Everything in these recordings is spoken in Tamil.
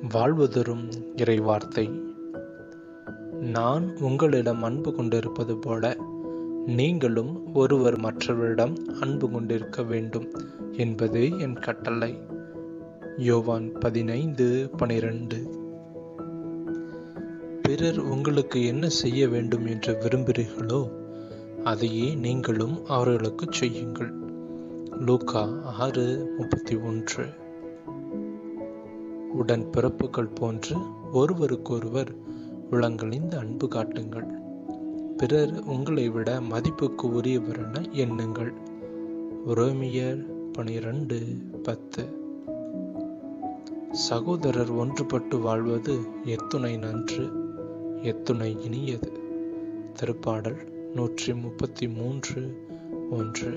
வாழ்வுதரும் இறைவார்த்தை நான் உங்களிடம் அன்பு கொண்டிருப்பது போல நீங்களும் ஒருவர் மற்றவரிடம் அன்பு கொண்டிருக்க வேண்டும் என்பதே என் கட்டளை யோவான் பதினைந்து பனிரெண்டு பிறர் உங்களுக்கு என்ன செய்ய வேண்டும் என்று விரும்புகிறீர்களோ அதையே நீங்களும் அவர்களுக்கு செய்யுங்கள் லூக்கா ஆறு முப்பத்தி ஒன்று உடன் பிறப்புகள் போன்று ஒருவருக்கொருவர் உளங்களிந்த அன்பு காட்டுங்கள் பிறர் உங்களை விட மதிப்புக்கு உரியவர் என எண்ணுங்கள் ரோமியர் பனிரெண்டு பத்து சகோதரர் ஒன்றுபட்டு வாழ்வது எத்துணை நன்று எத்துணை இனியது திருப்பாடல் நூற்றி முப்பத்தி மூன்று ஒன்று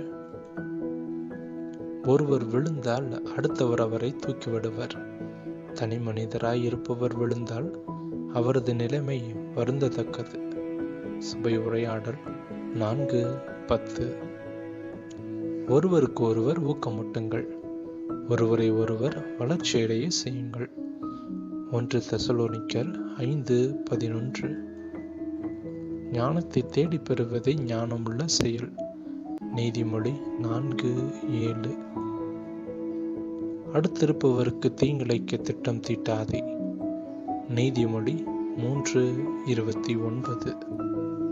ஒருவர் விழுந்தால் அடுத்தவர் அவரை தூக்கிவிடுவர் தனி மனிதராய் இருப்பவர் விழுந்தால் அவரது நிலைமை வருந்தத்தக்கது சபை உரையாடல் நான்கு பத்து ஒருவருக்கு ஒருவர் ஊக்கமூட்டுங்கள் ஒருவரை ஒருவர் வளர்ச்சியடைய செய்யுங்கள் ஒன்று தெசலோனிக்கர் ஐந்து பதினொன்று ஞானத்தை தேடி பெறுவதே ஞானமுள்ள செயல் நீதிமொழி நான்கு ஏழு அடுத்திருப்பவருக்கு தீங்கிழைக்க திட்டம் தீட்டாதே நீதிமொழி மூன்று இருபத்தி ஒன்பது